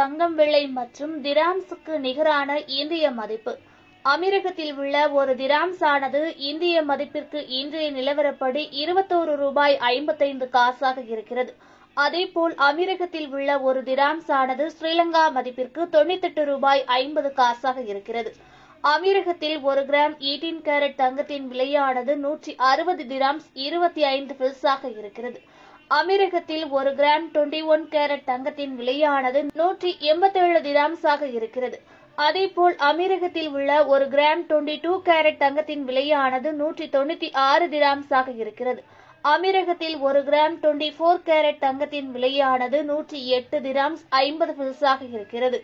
தங்கம் விலை மற்றும் திராம்ஸுக்கு நிகரான இந்திய மதிப்பு அமீரகத்தில் உள்ள ஒரு திராம்ஸ் ஆனது இந்திய மதிப்பிற்கு இன்றைய நிலவரப்படி இருபத்தோரு ரூபாய் ஐம்பத்தைந்து காசாக இருக்கிறது அதேபோல் அமீரகத்தில் உள்ள ஒரு திராம்ஸ் ஆனது ஸ்ரீலங்கா மதிப்பிற்கு தொண்ணூத்தெட்டு ரூபாய் ஐம்பது காசாக இருக்கிறது அமீரகத்தில் ஒரு கிராம் ஈட்டீன் கேரட் தங்கத்தின் விலையானது நூற்றி அறுபது திராம்ஸ் இருபத்தி ஐந்து பில்ஸாக இருக்கிறது அமீரகத்தில் ஒரு கிராம் டுவெண்டி ஒன் கேரட் தங்கத்தின் விலையானது நூற்றி எண்பத்தேழு திராம்ஸாக இருக்கிறது அதேபோல் அமீரகத்தில் உள்ள ஒரு கிராம் டுவெண்டி டூ கேரட் தங்கத்தின் விலையானது நூற்றி தொண்ணூத்தி ஆறு திராம்ஸாக இருக்கிறது அமீரகத்தில் ஒரு கிராம் டுவெண்டி ஃபோர் கேரட் தங்கத்தின் விலையானது நூற்றி எட்டு திராம்ஸ் ஐம்பது பில்ஸாக இருக்கிறது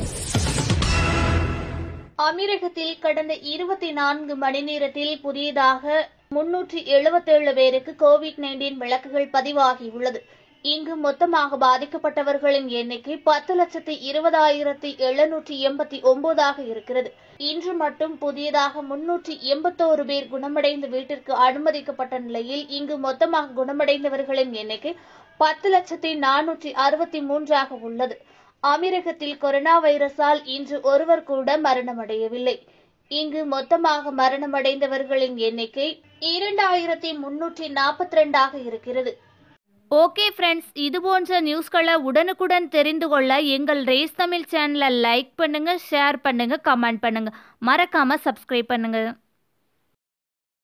அமீரகத்தில் கடந்த இருபத்தி நான்கு மணி நேரத்தில் புதியதாக முன்னூற்றி எழுபத்தேழு பேருக்கு கோவிட் நைன்டீன் வழக்குகள் பதிவாகியுள்ளது இங்கு மொத்தமாக பாதிக்கப்பட்டவர்களின் எண்ணிக்கை பத்து லட்சத்தி இருபதாயிரத்தி எழுநூற்றி எண்பத்தி ஒன்பதாக இருக்கிறது இன்று மட்டும் புதியதாக முன்னூற்றி எண்பத்தோரு பேர் குணமடைந்து வீட்டிற்கு அனுமதிக்கப்பட்ட நிலையில் இங்கு மொத்தமாக குணமடைந்தவர்களின் எண்ணிக்கை பத்து லட்சத்தி நானூற்றி அறுபத்தி மூன்றாக உள்ளது அமீரகத்தில் கொரோனா வைரஸால் இன்று ஒருவர் கூட மரணமடையவில்லை இங்கு மொத்தமாக மரணமடைந்தவர்களின் எண்ணிக்கை இரண்டாயிரத்தி முன்னூற்றி நாற்பத்தி ரெண்டாக இருக்கிறது ஓகே ஃப்ரெண்ட்ஸ் இது போன்ற நியூஸ்களை உடனுக்குடன் தெரிந்து கொள்ள எங்கள் ரேஸ் தமிழ் சேனலை லைக் பண்ணுங்கள் ஷேர் பண்ணுங்கள் கமெண்ட் பண்ணுங்கள் மறக்காமல் சப்ஸ்கிரைப் பண்ணுங்கள்